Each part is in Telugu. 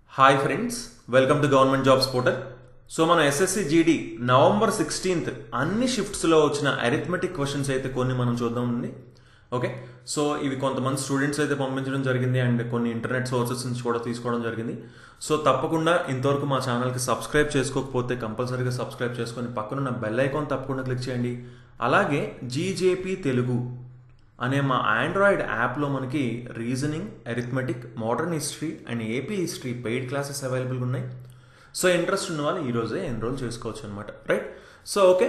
hi friends welcome to government jobs portal so మన ఎస్ఎస్సి జీడి నవంబర్ సిక్స్టీన్త్ అన్ని షిఫ్ట్స్లో వచ్చిన అరిథమెటిక్ క్వశ్చన్స్ అయితే కొన్ని మనం చూద్దాం ఉంది ఓకే సో ఇవి కొంతమంది స్టూడెంట్స్ అయితే పంపించడం జరిగింది అండ్ కొన్ని ఇంటర్నెట్ సోర్సెస్ నుంచి కూడా తీసుకోవడం జరిగింది సో తప్పకుండా ఇంతవరకు మా ఛానల్కి సబ్స్క్రైబ్ చేసుకోకపోతే కంపల్సరీగా సబ్స్క్రైబ్ చేసుకొని పక్కనున్న బెల్ ఐకాన్ తప్పకుండా క్లిక్ చేయండి అలాగే జీజేపీ తెలుగు అనే మా ఆండ్రాయిడ్ యాప్లో మనకి reasoning arithmetic modern history and AP history paid classes అవైలబుల్గా ఉన్నాయి సో ఇంట్రెస్ట్ ఉన్న వాళ్ళు ఈరోజే ఎన్రోల్ చేసుకోవచ్చు అనమాట right so okay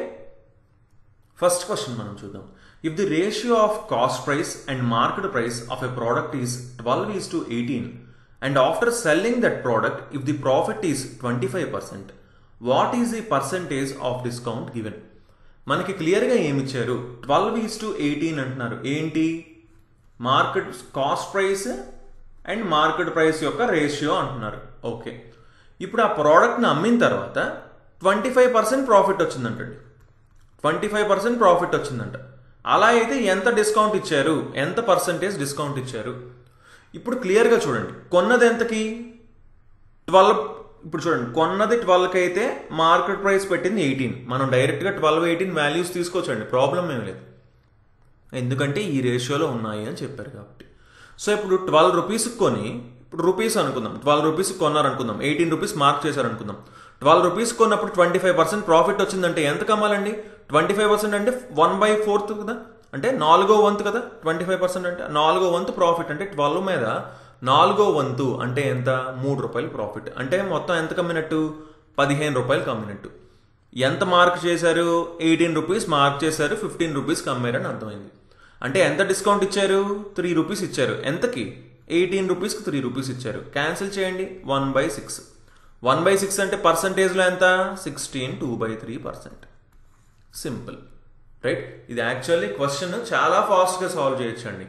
first question మనం చూద్దాం if the ratio of cost price and market price of a product is twelve is to eighteen and after selling that product if the profit is twenty five percent what is the percentage of discount given మనకి క్లియర్గా ఏమిచ్చారు ట్వెల్వ్ ఈస్ టు ఎయిటీన్ అంటున్నారు ఏంటి market cost price and market price యొక్క రేషియో అంటున్నారు ఓకే ఇప్పుడు ఆ ప్రోడక్ట్ని అమ్మిన తర్వాత ట్వంటీ ఫైవ్ పర్సెంట్ ప్రాఫిట్ వచ్చిందంటండి ట్వంటీ ఫైవ్ పర్సెంట్ ప్రాఫిట్ వచ్చిందంట అలా అయితే ఎంత డిస్కౌంట్ ఇచ్చారు ఎంత పర్సంటేజ్ డిస్కౌంట్ ఇచ్చారు ఇప్పుడు క్లియర్గా చూడండి కొన్నది ఎంతకి ట్వెల్వ్ ఇప్పుడు చూడండి కొన్నది ట్వెల్వ్కి అయితే మార్కెట్ ప్రైస్ పెట్టింది ఎయిటీన్ మనం డైరెక్ట్గా ట్వెల్వ్ ఎయిటీన్ వాల్యూస్ తీసుకోవచ్చండి ప్రాబ్లం ఏం లేదు ఎందుకంటే ఈ రేషియోలో ఉన్నాయి అని చెప్పారు కాబట్టి సో ఇప్పుడు ట్వెల్వ్ రూపీస్కి కొని ఇప్పుడు రూపీస్ అనుకుందాం ట్వెల్వ్ రూపీస్ కొన్నారనుకుందాం ఎయిటీన్ రూపీస్ మార్క్ చేశారనుకుందాం ట్వెల్వ్ రూపీస్ కొన్నప్పుడు ట్వంటీ ఫైవ్ పర్సెంట్ ప్రాఫిట్ వచ్చిందంటే ఎంత కమ్మాలండి ట్వంటీ ఫైవ్ పర్సెంట్ అంటే వన్ బై ఫోర్త్ కదా అంటే నాలుగో వంతు కదా ట్వంటీ ఫైవ్ పర్సెంట్ అంటే నాలుగో వంతు ప్రాఫిట్ అంటే ట్వెల్వ్ మీద నాలుగో వంతు అంటే ఎంత మూడు రూపాయలు ప్రాఫిట్ అంటే మొత్తం ఎంత కమ్మినట్టు పదిహేను రూపాయలు కమ్మినట్టు ఎంత మార్క్ చేశారు ఎయిటీన్ రూపీస్ మార్క్ చేశారు ఫిఫ్టీన్ రూపీస్కి అమ్మారని అర్థమైంది అంటే ఎంత డిస్కౌంట్ ఇచ్చారు త్రీ రూపీస్ ఇచ్చారు ఎంతకి ఎయిటీన్ రూపీస్కి త్రీ రూపీస్ ఇచ్చారు క్యాన్సిల్ చేయండి one by six one by six అంటే పర్సంటేజ్లో ఎంత sixteen two by three percent simple right ఇది యాక్చువల్లీ క్వశ్చన్ చాలా ఫాస్ట్గా సాల్వ్ చేయొచ్చండి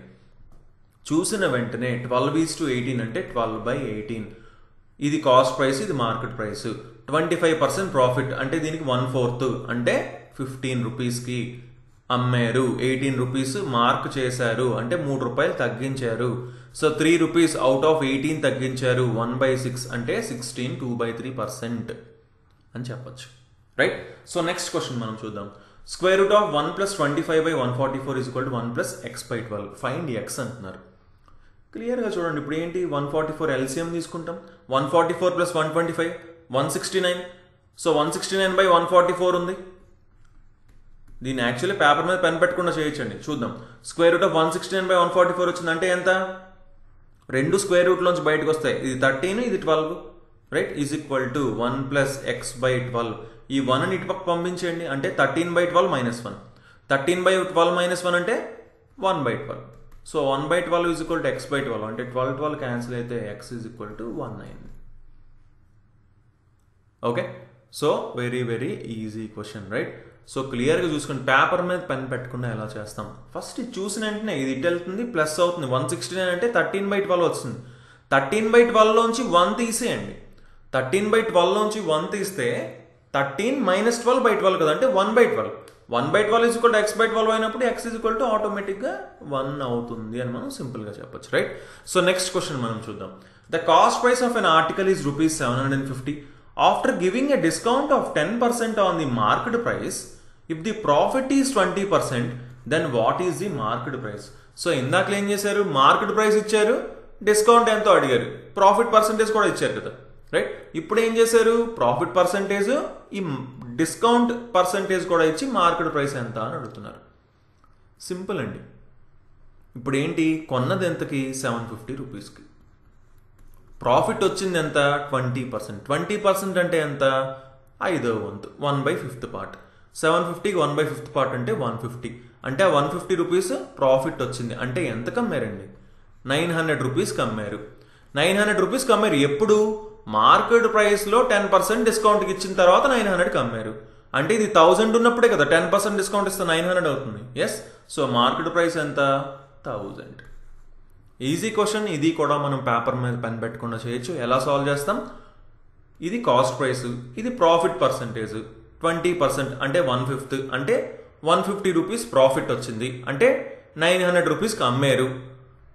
చూసిన వెంటనే ట్వెల్వ్ ఈస్ టు ఎయిటీన్ అంటే ట్వెల్వ్ బై ఎయిటీన్ ఇది కాస్ట్ ప్రైస్ ఇది market price twenty five percent profit అంటే దీనికి వన్ ఫోర్త్ అంటే ఫిఫ్టీన్ రూపీస్కి అమ్మారు ఎయిటీన్ రూపీస్ మార్క్ చేశారు అంటే మూడు రూపాయలు తగ్గించారు so three rupees out of eighteen తగ్గించారు వన్ బై సిక్స్ అంటే sixteen two by three percent అని చెప్పొచ్చు రైట్ సో నెక్స్ట్ క్వశ్చన్ మనం చూద్దాం square root of one plus twenty five by one forty four is equal to one plus x by twelve find x అంటున్నారు క్లియర్గా చూడండి ఇప్పుడు ఏంటి వన్ ఫార్టీ ఫోర్ ఎల్సిఎం తీసుకుంటాం one forty four plus one twenty five one sixty nine so one sixty nine by one forty four ఉంది దీన్ని యాక్చువల్లీ పేపర్ మీద పెన్ పెట్టకుండా చేయొచ్చండి చూద్దాం square root of one sixty nine by one forty four వచ్చింది అంటే ఎంత రెండు స్క్వేర్ రూట్లోంచి బయటకు వస్తాయి ఇది థర్టీన్ ఇది twelve right is equal to one plus x by twelve ఈ వన్ ఇటు పక్క పంపించండి అంటే thirteen by twelve minus one thirteen by twelve minus one అంటే one by twelve so one by twelve is equal to x by twelve అంటే ట్వెల్వ్ ట్వెల్వ్ క్యాన్సిల్ అయితే x is equal to one అయింది okay so very very easy question right so క్లియర్గా చూసుకుని పేపర్ మీద పెన్ పెట్టకుండా ఎలా చేస్తాం ఫస్ట్ ఇది చూసిన వెంటనే ఇది ఇటు వెళ్తుంది ప్లస్ అవుతుంది వన్ సిక్స్టీ నైన్ అంటే థర్టీన్ బై ట్వెల్వ్ వస్తుంది థర్టీన్ బై ట్వెల్వ్లోంచి వన్ తీసేయండి థర్టీన్ బై ట్వెల్వ్లోంచి వన్ తీస్తే thirteen minus twelve by twelve కదా అంటే one by twelve one by twelve is equal to x by twelve అయినప్పుడు ఎక్స్ ఈజ్ ఈక్వల్ టు ఆటోమేటిక్గా వన్ అవుతుంది అని మనం సింపుల్గా చెప్పొచ్చు రైట్ సో నెక్స్ట్ క్వశ్చన్ మనం చూద్దాం the cost price of an article is rupees seven hundred and fifty after giving a discount of ten percent on the market price if the profit is twenty percent then what is the market price so ఇందాక ఏం చేశారు మార్కెట్ ప్రైస్ ఇచ్చారు డిస్కౌంట్ ఎంతో అడిగారు ప్రాఫిట్ పర్సంటేజ్ కూడా ఇచ్చారు కదా రైట్ ఇప్పుడు ఏం చేశారు ప్రాఫిట్ పర్సంటేజ్ ఈ డిస్కౌంట్ పర్సంటేజ్ కూడా ఇచ్చి మార్కెట్ ప్రైస్ ఎంత అని అడుగుతున్నారు సింపుల్ అండి ఇప్పుడు ఏంటి కొన్నది ఎంతకి సెవెన్ ఫిఫ్టీ రూపీస్కి ప్రాఫిట్ వచ్చింది ఎంత ట్వంటీ పర్సెంట్ ట్వంటీ పర్సెంట్ అంటే ఎంత ఐదో వంతు one by fifth part seven ఫిఫ్టీకి వన్ బై ఫిఫ్త్ పార్ట్ అంటే వన్ ఫిఫ్టీ అంటే వన్ ఫిఫ్టీ రూపీస్ ప్రాఫిట్ వచ్చింది అంటే ఎంత కమ్మారండి నైన్ హండ్రెడ్ రూపీస్కి అమ్మారు నైన్ హండ్రెడ్ రూపీస్కి అమ్మారు ఎప్పుడు మార్కెట్ ప్రైస్లో టెన్ పర్సెంట్ డిస్కౌంట్కి ఇచ్చిన తర్వాత నైన్ హండ్రెడ్కి అమ్మారు అంటే ఇది థౌజండ్ ఉన్నప్పుడే కదా టెన్ పర్సెంట్ డిస్కౌంట్ ఇస్తే నైన్ హండ్రెడ్ అవుతుంది ఎస్ సో మార్కెట్ ప్రైస్ ఎంత థౌజండ్ ఈజీ క్వశ్చన్ ఇది కూడా మనం పేపర్ మీద పెన్ పెట్టకుండా చేయొచ్చు ఎలా సాల్వ్ చేస్తాం ఇది కాస్ట్ ప్రైస్ ఇది ప్రాఫిట్ పర్సంటేజ్ ట్వంటీ పర్సెంట్ అంటే వన్ ఫిఫ్త్ అంటే వన్ ఫిఫ్టీ రూపీస్ ప్రాఫిట్ వచ్చింది అంటే నైన్ హండ్రెడ్ రూపీస్కి అమ్మారు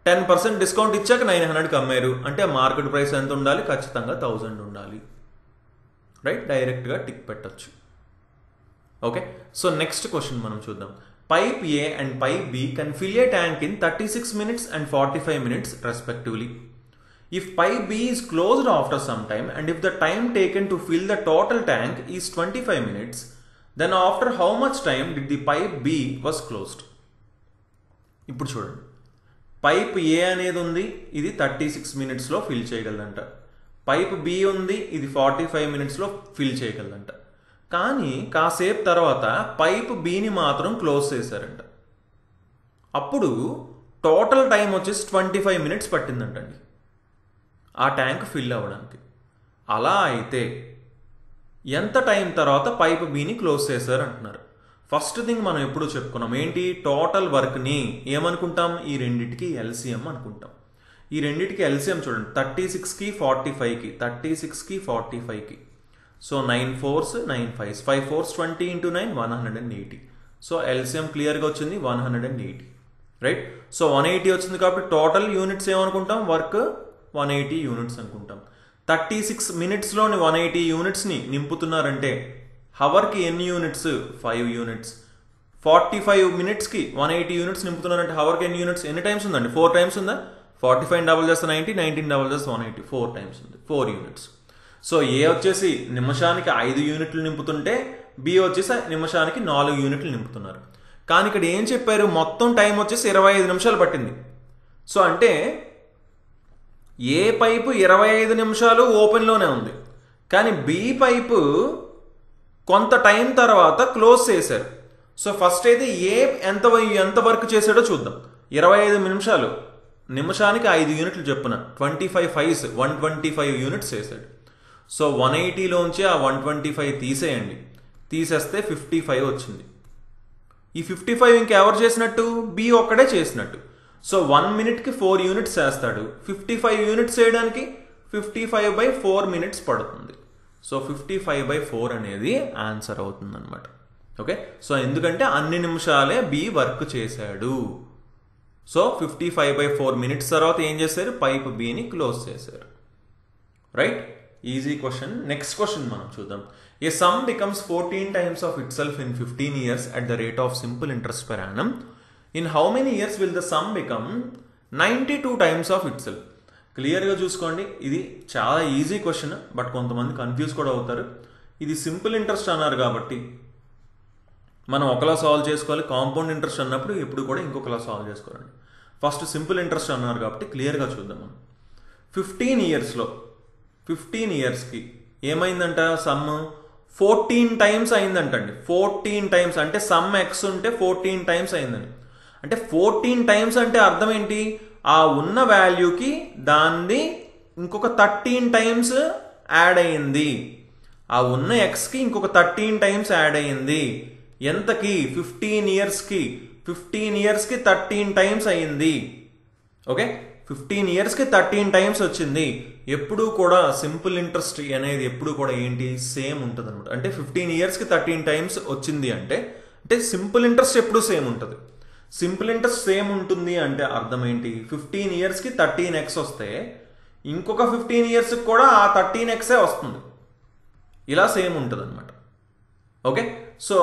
టెన్ పర్సెంట్ డిస్కౌంట్ ఇచ్చాక నైన్ హండ్రెడ్కి అమ్మారు అంటే మార్కెట్ ప్రైస్ ఎంత ఉండాలి ఖచ్చితంగా థౌజండ్ ఉండాలి రైట్ డైరెక్ట్గా టిక్ పెట్టచ్చు ఓకే సో నెక్స్ట్ క్వశ్చన్ మనం చూద్దాం pipe A and pipe B can fill a tank in thirty six minutes and forty five minutes respectively if pipe B is closed after some time and if the time taken to fill the total tank is twenty five minutes then after how much time did the pipe B was closed ఇప్పుడు చూడండి పైప్ ఏ అనేది ఉంది ఇది థర్టీ సిక్స్ మినిట్స్లో ఫిల్ చేయగలదంట పైప్ బి ఉంది ఇది ఫార్టీ ఫైవ్ మినిట్స్లో ఫిల్ చేయగలదంట కానీ కాసేపు తర్వాత పైప్ బిని మాత్రం క్లోజ్ చేశారంట అప్పుడు టోటల్ టైం వచ్చేసి ట్వంటీ ఫైవ్ మినిట్స్ పట్టిందంటండి ఆ ట్యాంక్ ఫిల్ అవ్వడానికి అలా అయితే ఎంత టైం తర్వాత పైప్ బిని క్లోజ్ చేశారు అంటున్నారు ఫస్ట్ థింగ్ మనం ఎప్పుడు చెప్పుకున్నాం ఏంటి టోటల్ వర్క్ని ఏమనుకుంటాం ఈ రెండిటికి ఎల్సిఎం అనుకుంటాం ఈ రెండిటికి ఎల్సిఎం చూడండి థర్టీ సిక్స్కి ఫార్టీ ఫైవ్కి థర్టీ సిక్స్కి ఫార్టీ ఫైవ్కి so nine fours nine fives five fours twenty into nine one hundred and eighty so LCM క్లియర్గా వచ్చింది one hundred and eighty right so one eighty వచ్చింది కాబట్టి టోటల్ యూనిట్స్ ఏమనుకుంటాం వర్క్ వన్ ఎయిటీ యూనిట్స్ అనుకుంటాం థర్టీ సిక్స్ మినిట్స్లోని వన్ ఎయిటీ యూనిట్స్ని నింపుతున్నారంటే హవర్కి ఎన్ని units five units forty five మినిట్స్కి వన్ ఎయిటీ యూనిట్స్ నింపుతున్నారంటే హవర్కి ఎన్ని యూనిట్స్ ఎన్ని టైమ్స్ ఉందండి ఫోర్ టైమ్స్ ఉందా ఫార్టీ ఫైవ్ డబల్ చేస్తే నైంటీ నైన్టీన్ డబల్ చేస్తే వన్ ఎయిటీ ఫోర్ టైమ్స్ ఉంది ఫోర్ యూనిట్స్ సో ఏ వచ్చేసి నిమిషానికి ఐదు యూనిట్లు నింపుతుంటే బి వచ్చేసి నిమిషానికి నాలుగు యూనిట్లు నింపుతున్నారు కానీ ఇక్కడ ఏం చెప్పారు మొత్తం టైం వచ్చేసి ఇరవై ఐదు నిమిషాలు పట్టింది సో అంటే ఏ పైపు ఇరవై ఐదు నిమిషాలు ఓపెన్లోనే ఉంది కానీ బి పైపు కొంత టైం తర్వాత క్లోజ్ చేశారు సో ఫస్ట్ అయితే ఏ ఎంత ఎంత వర్క్ చేశాడో చూద్దాం ఇరవై ఐదు నిమిషాలు నిమిషానికి ఐదు యూనిట్లు చెప్పున twenty five fives one twenty five units చేశాడు సో వన్ ఎయిటీలోంచి ఆ వన్ ట్వంటీ ఫైవ్ తీసేయండి తీసేస్తే ఫిఫ్టీ ఫైవ్ వచ్చింది ఈ ఫిఫ్టీ ఫైవ్ ఇంకెవరు చేసినట్టు బి ఒక్కడే చేసినట్టు సో వన్ మినిట్కి ఫోర్ యూనిట్స్ చేస్తాడు ఫిఫ్టీ ఫైవ్ యూనిట్స్ చేయడానికి fifty five by four minutes పడుతుంది so fifty five by four అనేది ఆన్సర్ అవుతుంది అనమాట ఓకే సో ఎందుకంటే అన్ని నిమిషాలే బి వర్క్ చేశాడు so fifty five by four minutes తర్వాత ఏం చేశారు పైప్ బిని క్లోజ్ చేశారు right easy question next question మనం చూద్దాం a sum becomes fourteen times of itself in fifteen years at the rate of simple interest per annum in how many years will the sum become ninety two times of itself క్లియర్గా చూసుకోండి ఇది చాలా ఈజీ క్వశ్చన్ బట్ కొంతమంది కన్ఫ్యూజ్ కూడా అవుతారు ఇది సింపుల్ ఇంట్రెస్ట్ అన్నారు కాబట్టి మనం ఒకలా సాల్వ్ చేసుకోవాలి కాంపౌండ్ ఇంట్రెస్ట్ అన్నప్పుడు ఎప్పుడు కూడా ఇంకొకలా సాల్వ్ చేసుకోవాలండి ఫస్ట్ సింపుల్ ఇంట్రెస్ట్ అన్నారు కాబట్టి క్లియర్గా చూద్దాం మనం ఫిఫ్టీన్ ఇయర్స్లో ఫిఫ్టీన్ ఇయర్స్కి ఏమైందంట సమ్ ఫోర్టీన్ టైమ్స్ అయిందంటండి ఫోర్టీన్ టైమ్స్ అంటే సమ్ ఎక్స్ ఉంటే ఫోర్టీన్ టైమ్స్ అయిందండి అంటే ఫోర్టీన్ టైమ్స్ అంటే అర్థం ఏంటి ఆ ఉన్న వాల్యూకి దాన్ని ఇంకొక థర్టీన్ టైమ్స్ యాడ్ అయ్యింది ఆ ఉన్న ఎక్స్కి ఇంకొక థర్టీన్ టైమ్స్ యాడ్ అయ్యింది ఎంతకి ఫిఫ్టీన్ ఇయర్స్కి ఫిఫ్టీన్ ఇయర్స్కి థర్టీన్ టైమ్స్ అయ్యింది ఓకే ఫిఫ్టీన్ ఇయర్స్కి థర్టీన్ టైమ్స్ వచ్చింది ఎప్పుడు కూడా సింపుల్ ఇంట్రెస్ట్ అనేది ఎప్పుడు కూడా ఏంటి సేమ్ ఉంటుంది అనమాట అంటే ఫిఫ్టీన్ ఇయర్స్కి థర్టీన్ టైమ్స్ వచ్చింది అంటే అంటే సింపుల్ ఇంట్రెస్ట్ ఎప్పుడు సేమ్ ఉంటుంది సింపుల్ ఇంట్రెస్ట్ సేమ్ ఉంటుంది అంటే అర్థం ఏంటి ఫిఫ్టీన్ ఇయర్స్కి థర్టీన్ ఎక్స్ వస్తే ఇంకొక ఫిఫ్టీన్ ఇయర్స్కి కూడా ఆ థర్టీన్ ఎక్సే వస్తుంది ఇలా సేమ్ ఉంటుంది అనమాట ఓకే సో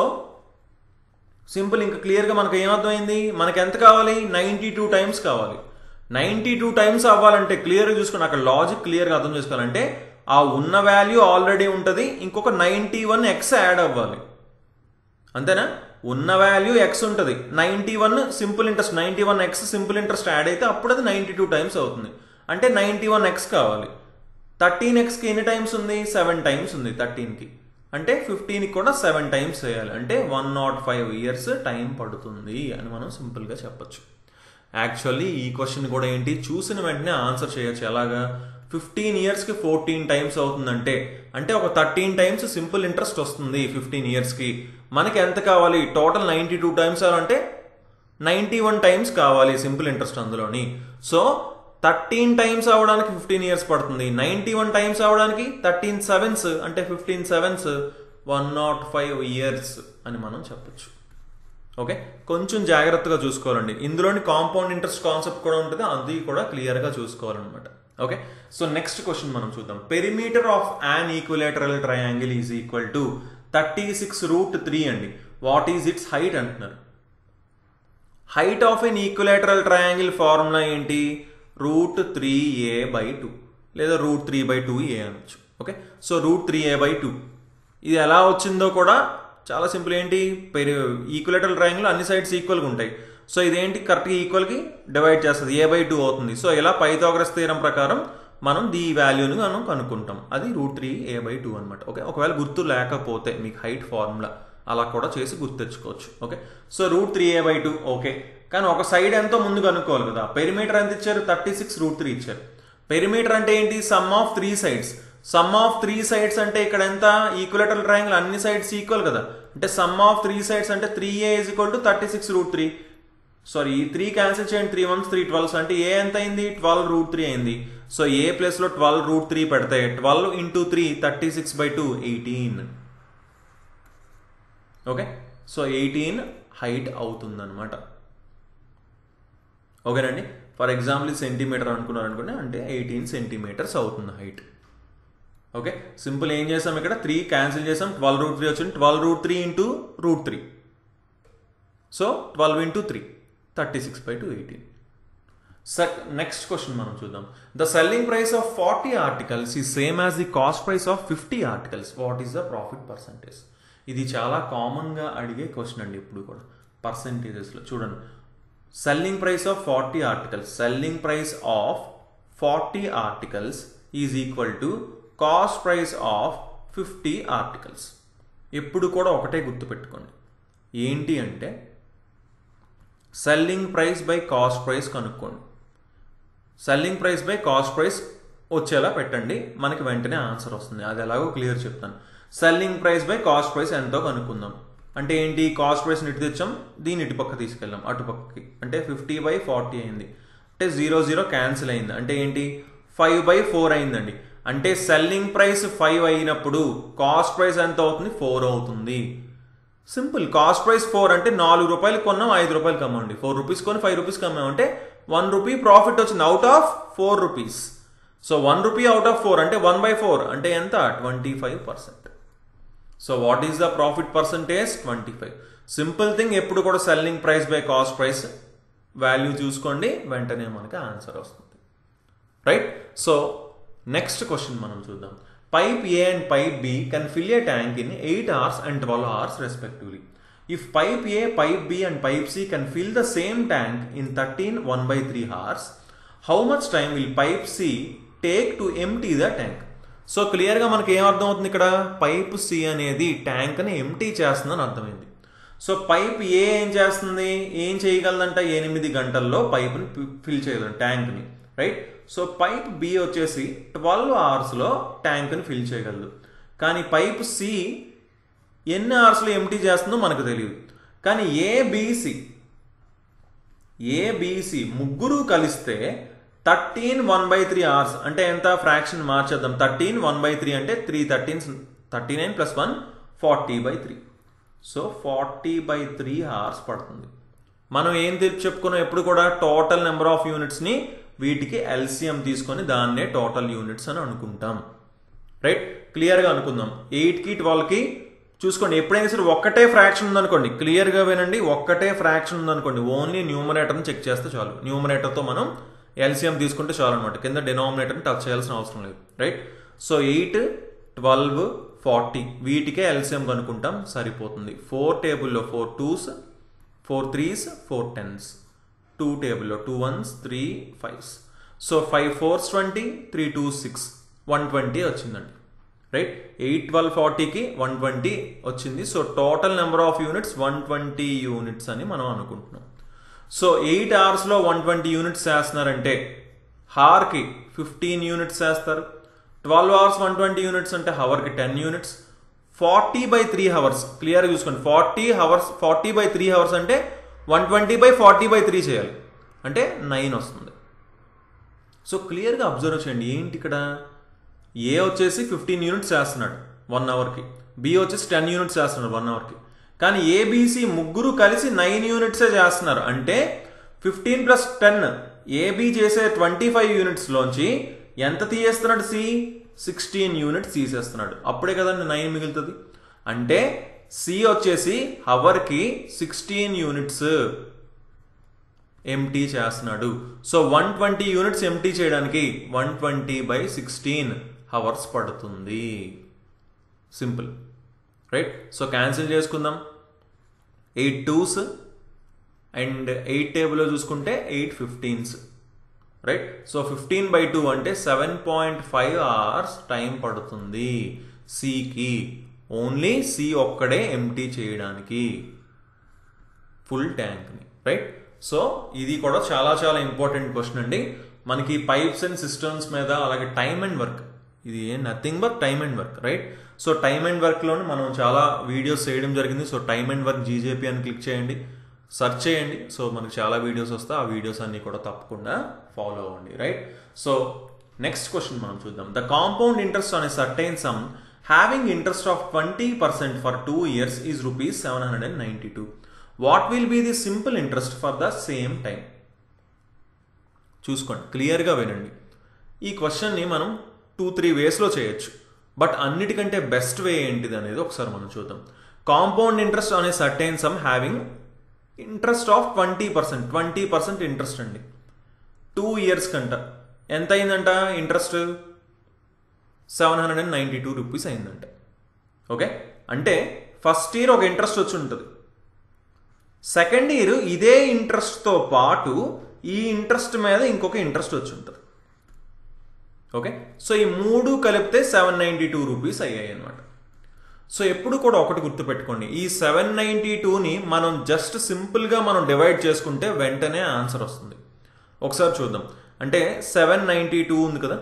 సింపుల్ ఇంకా క్లియర్గా మనకు ఏమర్థమైంది మనకి ఎంత కావాలి నైంటీ టూ టైమ్స్ కావాలి నైంటీ టూ టైమ్స్ అవ్వాలంటే క్లియర్గా చూసుకుని అక్కడ లాజిక్ క్లియర్గా అర్థం చేసుకోవాలంటే ఆ ఉన్న వాల్యూ ఆల్రెడీ ఉంటుంది ఇంకొక నైంటీ వన్ ఎక్స్ యాడ్ అవ్వాలి అంతేనా ఉన్న వాల్యూ ఎక్స్ ఉంటుంది ninety one simple interest ninety one x simple interest add అయితే అప్పుడు అది నైంటీ టూ టైమ్స్ అవుతుంది అంటే నైంటీ వన్ ఎక్స్ కావాలి థర్టీన్ ఎక్స్కి ఎన్ని టైమ్స్ ఉంది సెవెన్ టైమ్స్ ఉంది థర్టీన్కి అంటే ఫిఫ్టీన్కి కూడా సెవెన్ టైమ్స్ చేయాలి అంటే one nought five years time పడుతుంది అని మనం సింపుల్గా చెప్పొచ్చు యాక్చువల్లీ ఈ క్వశ్చన్ కూడా ఏంటి చూసిన వెంటనే ఆన్సర్ చేయొచ్చు ఎలాగా ఫిఫ్టీన్ ఇయర్స్కి ఫోర్టీన్ టైమ్స్ అవుతుందంటే అంటే ఒక థర్టీన్ టైమ్స్ సింపుల్ ఇంట్రెస్ట్ వస్తుంది ఫిఫ్టీన్ ఇయర్స్కి మనకి ఎంత కావాలి టోటల్ నైంటీ టూ టైమ్స్ అంటే నైంటీ వన్ టైమ్స్ కావాలి సింపుల్ ఇంట్రెస్ట్ అందులోని సో థర్టీన్ టైమ్స్ అవడానికి ఫిఫ్టీన్ ఇయర్స్ పడుతుంది నైంటీ వన్ టైమ్స్ అవడానికి థర్టీన్ సెవెన్స్ అంటే fifteen sevens one nought five years అని మనం చెప్పొచ్చు ఓకే కొంచెం జాగ్రత్తగా చూసుకోవాలండి ఇందులోని కాంపౌండ్ ఇంట్రెస్ట్ కాన్సెప్ట్ కూడా ఉంటుంది అది కూడా క్లియర్గా చూసుకోవాలన్నమాట ఓకే సో నెక్స్ట్ క్వశ్చన్ మనం చూద్దాం perimeter of an equilateral triangle is equal to thirty six root three అండి వాట్ ఈజ్ ఇట్స్ హైట్ అంటున్నారు height of an equilateral triangle formula ఏంటి root three A by two లేదా root three by two A అనొచ్చు okay so root three A by two ఇది ఎలా వచ్చిందో కూడా చాలా సింపుల్ ఏంటి పెరి ఈక్వలేటరల్ ట్రయాంగిల్ అన్ని సైడ్స్ ఈక్వల్గా ఉంటాయి సో ఇదేంటి కరెక్ట్గా ఈక్వల్కి డివైడ్ చేస్తుంది ఏ బై టూ అవుతుంది సో ఇలా పైథాగరస్ తీరం ప్రకారం మనం దీ వాల్యూని మనం కనుక్కుంటాం అది root three A by two అనమాట ఓకే ఒకవేళ గుర్తు లేకపోతే మీకు హైట్ ఫార్ములా అలా కూడా చేసి గుర్తు తెచ్చుకోవచ్చు okay so root three A by two okay కానీ ఒక సైడ్ ఎంతో ముందు కనుక్కోవాలి కదా పెరిమీటర్ ఎంత ఇచ్చారు థర్టీ సిక్స్ రూట్ త్రీ ఇచ్చారు పెరిమీటర్ అంటే ఏంటి sum of three sides sum of three sides అంటే ఇక్కడ ఎంత ఈక్వలేటల్ ట్రయాంగిల్ అన్ని సైడ్స్ ఈక్వల్ కదా అంటే సమ్ ఆఫ్ త్రీ సైడ్స్ అంటే three A is equal to thirty six root three sorry ఈ త్రీ క్యాన్సిల్ చేయండి త్రీ వన్స్ త్రీ ట్వెల్వ్స్ అంటే ఏ ఎంత అయింది ట్వెల్వ్ రూట్ త్రీ అయింది సో ఏ ప్లేస్ లో ట్వెల్వ్ రూట్ త్రీ పెడితే twelve into three thirty six by two eighteen okay so eighteen height అవుతుందన్నమాట ఓకేనండి ఫర్ ఎగ్జాంపుల్ సెంటీమీటర్ అనుకున్నారు అనుకోండి అంటే ఎయిటీన్ సెంటీమీటర్స్ అవుతుంది హైట్ ఓకే సింపుల్ ఏం చేసాం ఇక్కడ త్రీ క్యాన్సిల్ చేసాం ట్వెల్వ్ రూట్ త్రీ వచ్చింది twelve root three into root three so twelve into three thirty six by two eighteen set next question మనం చూద్దాం the selling price of forty articles ఈ same as the cost price of fifty articles what is the profit percentage ఇది చాలా కామన్గా అడిగే క్వశ్చన్ అండి ఇప్పుడు కూడా పర్సంటేజెస్లో చూడండి selling price of forty articles selling price of forty articles is equal to cost price of fifty articles ఎప్పుడు కూడా ఒకటే గుర్తుపెట్టుకోండి ఏంటి అంటే selling price by cost price కనుక్కోండి selling price by cost price వచ్చేలా పెట్టండి మనకి వెంటనే ఆన్సర్ వస్తుంది అది ఎలాగో క్లియర్ చెప్తాను selling price by cost price ఎంతో కనుక్కుందాం అంటే ఏంటి కాస్ట్ ప్రైస్ ఇటు తెచ్చాం దీన్ని ఇటు పక్క తీసుకెళ్ళాం అటు పక్కకి అంటే ఫిఫ్టీ బై ఫార్టీ అయింది అంటే జీరో జీరో క్యాన్సిల్ అయింది అంటే ఏంటి ఫైవ్ బై ఫోర్ అయిందండి అంటే సెల్లింగ్ ప్రైస్ ఫైవ్ అయినప్పుడు కాస్ట్ ప్రైస్ ఎంత అవుతుంది ఫోర్ అవుతుంది సింపుల్ కాస్ట్ ప్రైస్ ఫోర్ అంటే నాలుగు రూపాయలు కొన్నాం ఐదు రూపాయలు అమ్మండి ఫోర్ రూపీస్ కొని ఫైవ్ రూపీస్ అమ్మాం అంటే వన్ రూపీ ప్రాఫిట్ వచ్చింది out of four rupees so one rupee out of four అంటే వన్ బై ఫోర్ అంటే ఎంత twenty five percent so what is the profit percentage twenty five simple thing ఎప్పుడు కూడా selling price by cost price value చూసుకోండి వెంటనే మనకి ఆన్సర్ వస్తుంది రైట్ సో నెక్స్ట్ క్వశ్చన్ మనం చూద్దాం pipe A and pipe B can fill a tank in eight hours and twelve hours respectively if pipe A pipe B and pipe C can fill the same tank in thirteen one by three hours how much time will pipe C take to empty the tank so క్లియర్గా మనకి ఏం అర్థం అవుతుంది ఇక్కడ పైప్ సి అనేది ట్యాంక్ని ఎంటీ చేస్తుందని అర్థమైంది సో పైప్ ఏ ఏం చేస్తుంది ఏం చేయగలదంట ఎనిమిది గంటల్లో పైప్ని ఫిల్ చేయగలదు ట్యాంక్ని రైట్ సో పైప్ బి వచ్చేసి ట్వెల్వ్ అవర్స్లో ట్యాంక్ని ఫిల్ చేయగలదు కానీ పైప్ సి ఎన్ని అవర్స్లో ఎంటీ చేస్తుందో మనకు తెలియదు కానీ ఏబిసి ఏబిసి ముగ్గురు కలిస్తే thirteen one by three hours అంటే ఎంత ఫ్రాక్షన్ మార్చేద్దాం థర్టీన్ వన్ బై త్రీ అంటే three thirteen thirty nine plus one forty by three so forty by three hours పడుతుంది మనం ఏం తెలిపి చెప్పుకున్నాం ఎప్పుడు కూడా టోటల్ నెంబర్ ఆఫ్ యూనిట్స్ని వీటికి ఎల్సిఎం తీసుకొని దాన్నే టోటల్ యూనిట్స్ అని అనుకుంటాం రైట్ క్లియర్గా అనుకుందాం ఎయిట్కి ట్వెల్వ్కి చూసుకోండి ఎప్పుడైనా సరే ఒక్కటే ఫ్రాక్షన్ ఉందనుకోండి క్లియర్గా వినండి ఒక్కటే ఫ్రాక్షన్ ఉందనుకోండి ఓన్లీ న్యూమరేటర్ని చెక్ చేస్తే చాలు న్యూమరేటర్తో మనం ఎల్సిఎం తీసుకుంటే చాలు అనమాట కింద డినామినేటర్ని టచ్ చేయాల్సిన అవసరం లేదు right so eight twelve forty వీటికే ఎల్సిఎం కనుక్కుంటాం సరిపోతుంది ఫోర్ టేబుల్లో four twos four threes four tens two టేబుల్లో two ones three fives so five fours twenty three two six one twenty వచ్చిందండి రైట్ ఎయిట్ ట్వెల్వ్ ఫార్టీకి వన్ ట్వంటీ వచ్చింది so total number of units one twenty units అని మనం అనుకుంటున్నాం సో ఎయిట్ అవర్స్లో వన్ ట్వంటీ యూనిట్స్ చేస్తున్నారంటే హార్కి ఫిఫ్టీన్ యూనిట్స్ చేస్తారు twelve hours one twenty units అంటే హవర్కి ten units forty by three hours క్లియర్గా చూసుకోండి forty hours forty by three hours అంటే one twenty by forty by three చేయాలి అంటే నైన్ వస్తుంది సో క్లియర్గా అబ్జర్వ్ చేయండి ఏంటి ఇక్కడ ఏ వచ్చేసి ఫిఫ్టీన్ యూనిట్స్ చేస్తున్నాడు వన్ అవర్కి బి వచ్చేసి టెన్ యూనిట్స్ చేస్తున్నాడు వన్ అవర్కి కానీ ఏబిసి ముగ్గురు కలిసి నైన్ యూనిట్సే చేస్తున్నారు అంటే ఫిఫ్టీన్ ప్లస్ టెన్ ఏబి చేసే ట్వంటీ ఫైవ్ యూనిట్స్లోంచి ఎంత తీయేస్తున్నాడు సి సిక్స్టీన్ యూనిట్స్ తీసేస్తున్నాడు అప్పుడే కదండి నైన్ మిగులుతుంది అంటే సి వచ్చేసి హవర్కి సిక్స్టీన్ యూనిట్స్ ఎంటీ చేస్తున్నాడు so one twenty units empty చేయడానికి one twenty by sixteen hours పడుతుంది సింపుల్ రైట్ సో క్యాన్సిల్ చేసుకుందాం ఎయిట్ టూస్ అండ్ ఎయిట్ టేబుల్లో చూసుకుంటే eight fifteens right so fifteen by two అంటే seven point five hours time పడుతుంది సికి ఓన్లీ సి ఒక్కడే ఎంటీ చేయడానికి ఫుల్ ట్యాంక్ని రైట్ సో ఇది కూడా చాలా చాలా ఇంపార్టెంట్ క్వశ్చన్ అండి మనకి పైప్స్ అండ్ సిస్టమ్స్ మీద అలాగే టైమ్ అండ్ వర్క్ ఇది nothing but time and work right so time and వర్క్లోనే మనం చాలా వీడియోస్ చేయడం జరిగింది so time and work GJP అని క్లిక్ చేయండి సెర్చ్ చేయండి సో మనకు చాలా వీడియోస్ వస్తాయి ఆ వీడియోస్ అన్ని కూడా తప్పకుండా ఫాలో అవ్వండి రైట్ సో నెక్స్ట్ క్వశ్చన్ మనం చూద్దాం the compound interest on a certain sum having interest of twenty percent for two years is rupees seven hundred and ninety two what will be the simple interest for the same time చూసుకోండి క్లియర్గా వినండి ఈ క్వశ్చన్ని మనం టూ త్రీ వేస్లో చేయొచ్చు బట్ అన్నిటికంటే బెస్ట్ వే ఏంటిది అనేది ఒకసారి మనం చూద్దాం కాంపౌండ్ ఇంట్రెస్ట్ అనే certain sum having interest of twenty percent twenty percent interest అండి టూ ఇయర్స్ కంట ఎంత అయిందంట interest seven hundred and ninety two rupees అయిందంట ఓకే అంటే ఫస్ట్ ఇయర్ ఒక ఇంట్రెస్ట్ వచ్చి ఉంటుంది సెకండ్ ఇయర్ ఇదే ఇంట్రెస్ట్తో పాటు ఈ ఇంట్రెస్ట్ మీద ఇంకొక ఇంట్రెస్ట్ వచ్చి ఉంటుంది ఓకే సో ఈ మూడు కలిపితే సెవెన్ నైంటీ టూ రూపీస్ అయ్యాయి అనమాట సో ఎప్పుడు కూడా ఒకటి గుర్తుపెట్టుకోండి ఈ సెవెన్ నైంటీ టూని మనం జస్ట్ సింపుల్గా మనం డివైడ్ చేసుకుంటే వెంటనే ఆన్సర్ వస్తుంది ఒకసారి చూద్దాం అంటే సెవెన్ నైంటీ టూ ఉంది కదా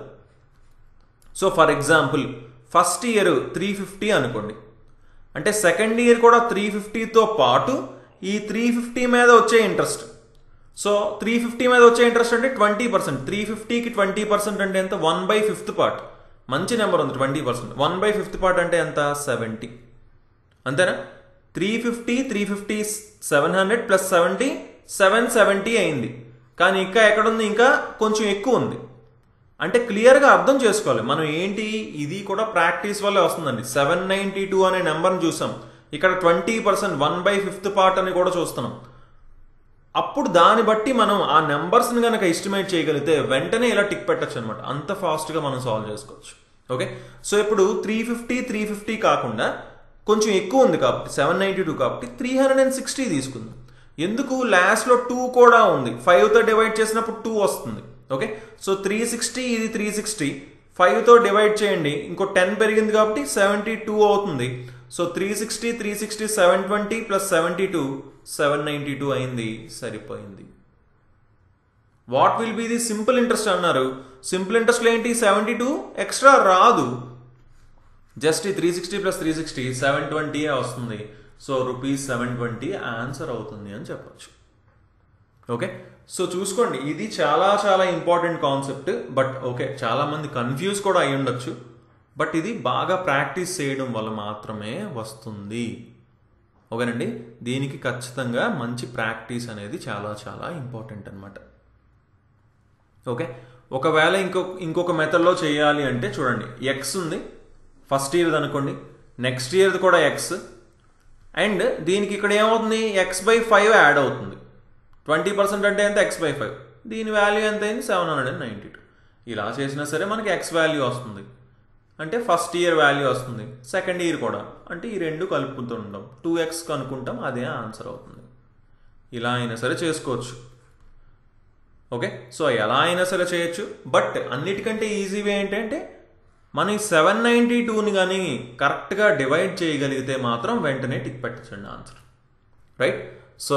so for example first year three fifty అనుకోండి అంటే సెకండ్ ఇయర్ కూడా త్రీ ఫిఫ్టీతో పాటు ఈ త్రీ ఫిఫ్టీ మీద వచ్చే ఇంట్రెస్ట్ సో త్రీ ఫిఫ్టీ మీద వచ్చే ఇంట్రెస్ట్ అంటే ట్వంటీ పర్సెంట్ త్రీ ఫిఫ్టీకి ట్వంటీ పర్సెంట్ అంటే ఎంత వన్ బై ఫిఫ్త్ పార్ట్ మంచి నెంబర్ ఉంది twenty percent one by fifth part అంటే ఎంత సెవెంటీ అంతేనా three fifty three fifty seven hundred plus seventy seven seventy అయింది కానీ ఇంకా ఎక్కడుంది ఇంకా కొంచెం ఎక్కువ ఉంది అంటే క్లియర్గా అర్థం చేసుకోవాలి మనం ఏంటి ఇది కూడా ప్రాక్టీస్ వల్లే వస్తుందండి సెవెన్ నైంటీ టూ అనే నెంబర్ని చూసాం ఇక్కడ twenty percent one by fifth part అని కూడా చూస్తున్నాం అప్పుడు దాన్ని బట్టి మనం ఆ నెంబర్స్ని కనుక ఎస్టిమేట్ చేయగలిగితే వెంటనే ఇలా టిక్ పెట్టచ్చు అనమాట అంత ఫాస్ట్గా మనం సాల్వ్ చేసుకోవచ్చు ఓకే సో ఇప్పుడు త్రీ ఫిఫ్టీ త్రీ ఫిఫ్టీ కాకుండా కొంచెం ఎక్కువ ఉంది కాబట్టి సెవెన్ నైంటీ టూ కాబట్టి త్రీ హండ్రెడ్ అండ్ సిక్స్టీ తీసుకుందాం ఎందుకు లాస్ట్లో టూ కూడా ఉంది ఫైవ్తో డివైడ్ చేసినప్పుడు టూ వస్తుంది ఓకే సో త్రీ సిక్స్టీ ఇది త్రీ సిక్స్టీ ఫైవ్తో డివైడ్ చేయండి ఇంకో టెన్ పెరిగింది కాబట్టి సెవెంటీ టూ అవుతుంది so three sixty three sixty seven twenty plus seventy two seven ninety two అయింది సరిపోయింది what will be the simple interest అన్నారు సింపుల్ ఇంట్రెస్ట్లో ఏంటి సెవెంటీ టూ ఎక్స్ట్రా రాదు జస్ట్ ఈ three sixty plus three sixty seven twenty వస్తుంది so rupees seven twenty answer అవుతుంది అని చెప్పచ్చు ఓకే సో చూసుకోండి ఇది చాలా చాలా ఇంపార్టెంట్ కాన్సెప్ట్ బట్ ఓకే చాలా మంది కన్ఫ్యూజ్ కూడా అయి ఉండొచ్చు బట్ ఇది బాగా ప్రాక్టీస్ చేయడం వల్ల మాత్రమే వస్తుంది ఓకేనండి దీనికి ఖచ్చితంగా మంచి ప్రాక్టీస్ అనేది చాలా చాలా ఇంపార్టెంట్ అనమాట ఓకే ఒకవేళ ఇంకో ఇంకొక మెథడ్లో చేయాలి అంటే చూడండి ఎక్స్ ఉంది ఫస్ట్ ఇయర్ది అనుకోండి నెక్స్ట్ ఇయర్ది కూడా ఎక్స్ అండ్ దీనికి ఇక్కడ ఏమవుతుంది ఎక్స్ బై ఫైవ్ యాడ్ అవుతుంది ట్వంటీ పర్సెంట్ అంటే ఎంత ఎక్స్ బై ఫైవ్ దీని వాల్యూ ఎంత అయింది seven hundred and ninety two ఇలా చేసినా సరే మనకి ఎక్స్ వాల్యూ వస్తుంది అంటే ఫస్ట్ ఇయర్ వాల్యూ వస్తుంది సెకండ్ ఇయర్ కూడా అంటే ఈ రెండు కలుపుతుంటాం టూ ఎక్స్ కనుక్కుంటాం అదే ఆన్సర్ అవుతుంది ఇలా అయినా సరే చేసుకోవచ్చు ఓకే సో ఎలా అయినా సరే చేయొచ్చు బట్ అన్నిటికంటే ఈజీ వే ఏంటంటే మన ఈ సెవెన్ నైంటీ టూని కానీ కరెక్ట్గా డివైడ్ చేయగలిగితే మాత్రం వెంటనే టిక్ పెట్టచ్చండి answer right so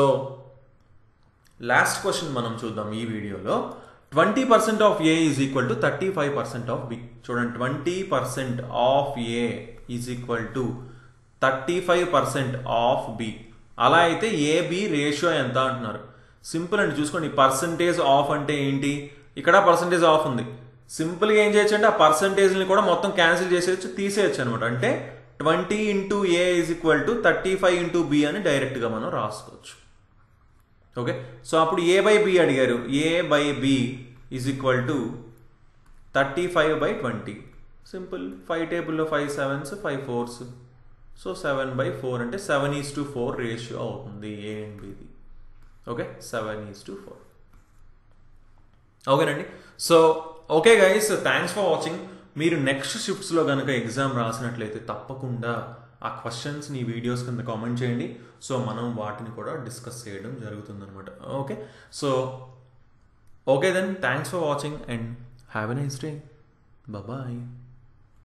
last question మనం చూద్దాం ఈ వీడియోలో twenty percent of A is equal to thirty five percent of B చూడండి twenty percent of A is equal to thirty five percent of B అలా అయితే ఏ బి రేషియో ఎంత అంటున్నారు సింపుల్ అండి చూసుకోండి పర్సంటేజ్ ఆఫ్ అంటే ఏంటి ఇక్కడ పర్సంటేజ్ ఆఫ్ ఉంది సింపుల్గా ఏం చేయొచ్చు అంటే ఆ పర్సంటేజ్ని కూడా మొత్తం క్యాన్సిల్ చేసేయచ్చు తీసేయచ్చు అనమాట అంటే twenty into A is equal to thirty five into B అని డైరెక్ట్గా మనం రాసుకోవచ్చు ఓకే సో అప్పుడు ఏ బై బి అడిగారు A by B is equal to thirty five by twenty simple five టేబుల్లో five sevens five fours so seven by four అంటే seven is to four ratio అవుతుంది ఏ అండ్ బిది okay seven is to four ఓకేనండి so okay guys thanks for watching మీరు నెక్స్ట్ షిఫ్ట్స్లో కనుక ఎగ్జామ్ రాసినట్లయితే తప్పకుండా ఆ క్వశ్చన్స్ని వీడియోస్ కింద కామెంట్ చేయండి సో మనం వాటిని కూడా డిస్కస్ చేయడం జరుగుతుందన్నమాట okay so okay then thanks for watching and have a nice day bye